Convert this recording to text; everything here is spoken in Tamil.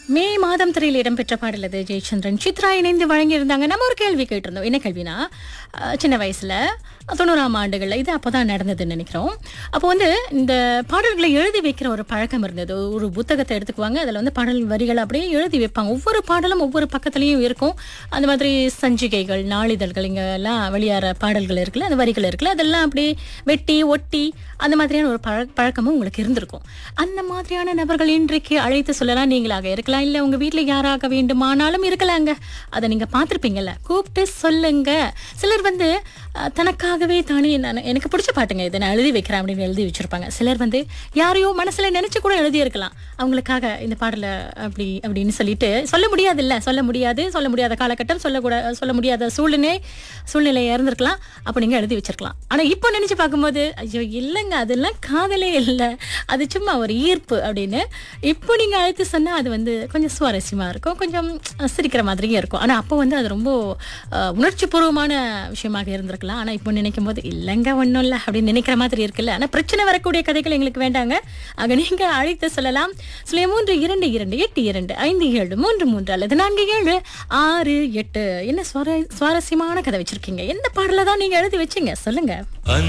மே மாதம் திரையில் இடம்பெற்ற பாடல் அது ஜெயச்சந்திரன் சித்ரா இணைந்து வழங்கியிருந்தாங்க நம்ம ஒரு கேள்வி கேட்டிருந்தோம் என்ன கேள்வினா அஹ், சின்ன வயசுல தொண்ணூறாம் ஆண்டுகளில் இது அப்போதான் நடந்ததுன்னு நினைக்கிறோம் அப்போ வந்து இந்த பாடல்களை எழுதி வைக்கிற ஒரு பழக்கம் இருந்தது ஒரு புத்தகத்தை எடுத்துக்குவாங்க அதில் வந்து பாடல் வரிகளை அப்படியே எழுதி வைப்பாங்க ஒவ்வொரு பாடலும் ஒவ்வொரு பக்கத்துலேயும் இருக்கும் அந்த மாதிரி சஞ்சிகைகள் நாளிதழ்கள் இங்க எல்லாம் வெளியாற பாடல்கள் இருக்குல்ல அந்த வரிகள் இருக்குல்ல அதெல்லாம் அப்படியே வெட்டி ஒட்டி அந்த மாதிரியான ஒரு பழ பழக்கமும் உங்களுக்கு இருந்திருக்கும் அந்த மாதிரியான நபர்கள் இன்றைக்கு அழைத்து சொல்லலாம் நீங்களாக இருக்கலாம் இல்லை உங்க வீட்டில் யாராக வேண்டுமானாலும் இருக்கலாங்க அதை நீங்க பார்த்துருப்பீங்கல்ல கூப்பிட்டு சொல்லுங்க சிலர் வந்து அஹ், தனக்காகவே தானே நான் எனக்கு பிடிச்ச பாட்டுங்க இதை நான் எழுதி வைக்கிறேன் அப்படின்னு எழுதி வச்சிருப்பாங்க சிலர் வந்து யாரையோ மனசுல நினைச்சு கூட எழுதி இருக்கலாம் அவங்களுக்காக இந்த பாடலை அப்படி அப்படின்னு சொல்லிட்டு சொல்ல முடியாது இல்ல சொல்ல முடியாது சொல்ல முடியாத காலகட்டம் சொல்லக்கூட சொல்ல முடியாத சூழ்நிலை சூழ்நிலை இருந்திருக்கலாம் அப்போ நீங்க எழுதி வச்சிருக்கலாம் ஆனா இப்போ நினைச்சு பார்க்கும்போது ஐயோ இல்லைங்க அதெல்லாம் காதலே இல்லை அது சும்மா ஒரு ஈர்ப்பு அப்படின்னு இப்போ நீங்க அழைத்து சொன்னா அது வந்து கொஞ்சம் சுவாரஸ்யமா இருக்கும் கொஞ்சம் சிரிக்கிற மாதிரியும் இருக்கும் ஆனா அப்போ வந்து அது ரொம்ப உணர்ச்சி பூர்வமான விஷயமாக இருந்திருக்கலாம் ஆனா இப்போ நினைக்கும் போது இல்லைங்க ஒன்றும் இல்லை அப்படின்னு நினைக்கிற மாதிரி இருக்குல்ல ஆனா பிரச்சனை வரக்கூடிய கதைகள் எங்களுக்கு வேண்டாங்க ஆக நீங்க அழைத்து சொல்லலாம் சில மூன்று இரண்டு இரண்டு எட்டு இரண்டு ஐந்து ஏழு மூன்று மூன்று அல்லது நான்கு ஏழு ஆறு எட்டு என்ன சுவார சுவாரஸ்யமான கதை வச்சிருக்கீங்க எந்த பாடலை தான் நீங்க எழுதி வச்சீங்க சொல்லுங்க